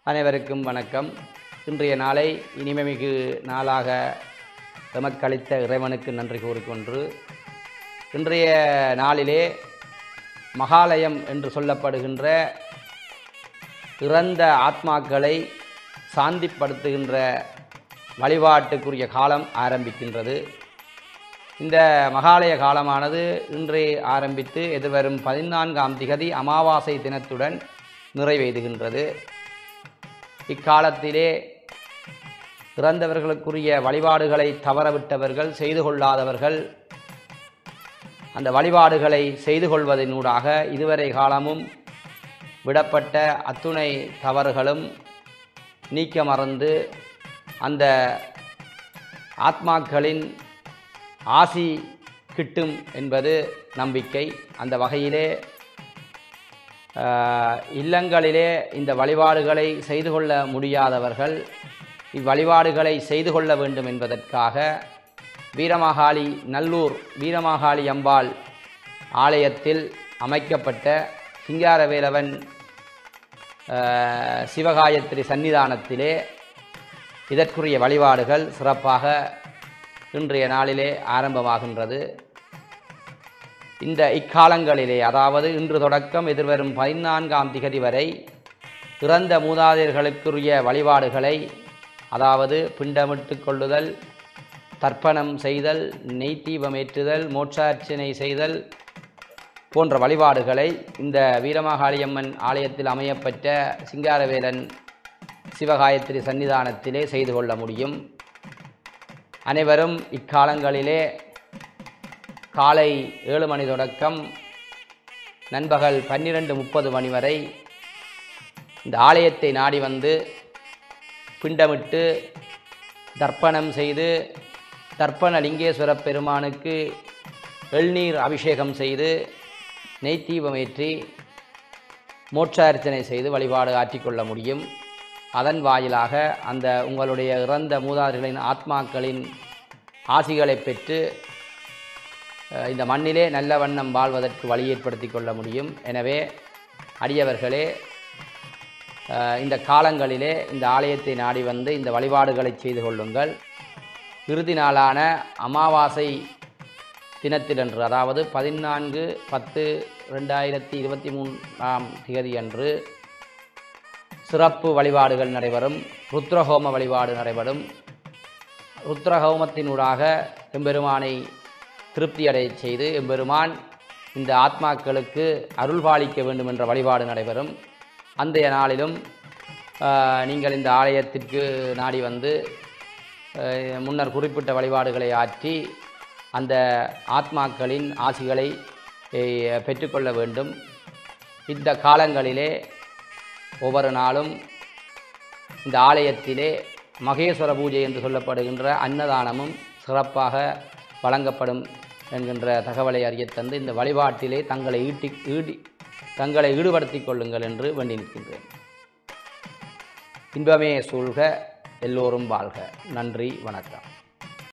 அனைவருக்கும் வணக்கம் இன்றைய நாளை இனிமைமிகு நாளாக எமக்களித்த இறைவனுக்கு நன்றி கூறிக்கொண்டு இன்றைய நாளிலே மகாலயம் என்று சொல்லப்படுகின்ற இறந்த ஆத்மாக்களை சாந்திப்படுத்துகின்ற வழிபாட்டுக்குரிய காலம் ஆரம்பிக்கின்றது இந்த மகாலய காலமானது இன்றே ஆரம்பித்து எதிர்வரும் பதினான்காம் திகதி அமாவாசை தினத்துடன் நிறைவேறுகின்றது இக்காலத்திலே இறந்தவர்களுக்குரிய வழிபாடுகளை தவறவிட்டவர்கள் செய்து கொள்ளாதவர்கள் அந்த வழிபாடுகளை செய்து கொள்வதனூடாக இதுவரை காலமும் விடப்பட்ட அத்துணை தவறுகளும் நீக்க மறந்து அந்த ஆத்மாக்களின் ஆசி கிட்டும் என்பது நம்பிக்கை அந்த வகையிலே ஆஹ், இல்லங்களிலே இந்த வழிபாடுகளை செய்து கொள்ள முடியாதவர்கள் இவ்வழிபாடுகளை செய்து கொள்ள வேண்டும் என்பதற்காக வீரமாகாளி நல்லூர் வீரமாகாளி அம்பாள் ஆலயத்தில் அமைக்கப்பட்ட சிங்காரவேலவன் ஆஹ், சிவகாயத்ரி சன்னிதானத்திலே இதற்குரிய வழிபாடுகள் சிறப்பாக இன்றைய நாளிலே ஆரம்பமாகின்றது இந்த இக்காலங்களிலே அதாவது இன்று தொடக்கம் எதிர்வரும் பதினான்காம் திகதி வரை இறந்த மூதாதையர்களுக்குரிய வழிபாடுகளை அதாவது பிண்டமிட்டு கொள்ளுதல் தர்ப்பணம் செய்தல் நெய் தீபமேற்றுதல் மோட்சார்ச்சனை செய்தல் போன்ற வழிபாடுகளை இந்த வீரமாகாளியம்மன் ஆலயத்தில் அமையப்பட்ட சிங்காரவேலன் சிவகாயத்ரி சன்னிதானத்திலே செய்து கொள்ள முடியும் அனைவரும் இக்காலங்களிலே காலை ஏழு மணி தொடக்கம் நண்பகல் பன்னிரெண்டு முப்பது மணி வரை இந்த ஆலயத்தை நாடி வந்து பிண்டமிட்டு தர்ப்பணம் செய்து தர்ப்பண லிங்கேஸ்வர பெருமானுக்கு எள்நீர் அபிஷேகம் செய்து நெய்த்தீபமேற்றி மோட்சார்ச்சனை செய்து வழிபாடு ஆற்றிக்கொள்ள முடியும் அதன் வாயிலாக அந்த உங்களுடைய இறந்த மூதாதைகளின் ஆத்மாக்களின் ஆசிகளை பெற்று அஹ், இந்த மண்ணிலே நல்ல வண்ணம் வாழ்வதற்கு வழி ஏற்படுத்தி கொள்ள முடியும் எனவே அடியவர்களே அஹ், இந்த காலங்களிலே இந்த ஆலயத்தை நாடி வந்து இந்த வழிபாடுகளை செய்து கொள்ளுங்கள் இறுதி நாளான அமாவாசை தினத்திலன்று அதாவது பதினான்கு பத்து ரெண்டாயிரத்தி இருபத்தி மூணாம் திகதி அன்று சிறப்பு வழிபாடுகள் நடைபெறும் ருத்ரஹோம வழிபாடு நடைபெறும் ருத்ரஹோமத்தினூடாக எம்பெருமானை திருப்தியடையச் செய்து எம்பெருமான் இந்த ஆத்மாக்களுக்கு அருள் பாலிக்க வேண்டும் என்ற வழிபாடு நடைபெறும் அந்தைய நாளிலும் ஆஹ், நீங்கள் இந்த ஆலயத்திற்கு நாடி வந்து ஆஹ், முன்னர் குறிப்பிட்ட வழிபாடுகளை ஆற்றி அந்த ஆத்மாக்களின் ஆசிகளை ஆஹ், பெற்றுக்கொள்ள வேண்டும் இந்த காலங்களிலே ஒவ்வொரு நாளும் இந்த ஆலயத்திலே மகேஸ்வர பூஜை என்று சொல்லப்படுகின்ற அன்னதானமும் சிறப்பாக வழங்கப்படும் என்கின்ற தகவலை அறியத் தந்து இந்த வழிபாட்டிலே தங்களை ஈட்டி ஈடி தங்களை ஈடுபடுத்திக் கொள்ளுங்கள் என்று வேண்டி நிற்கின்றேன் இன்பமே சூழ்க எல்லோரும் வாழ்க நன்றி வணக்கம்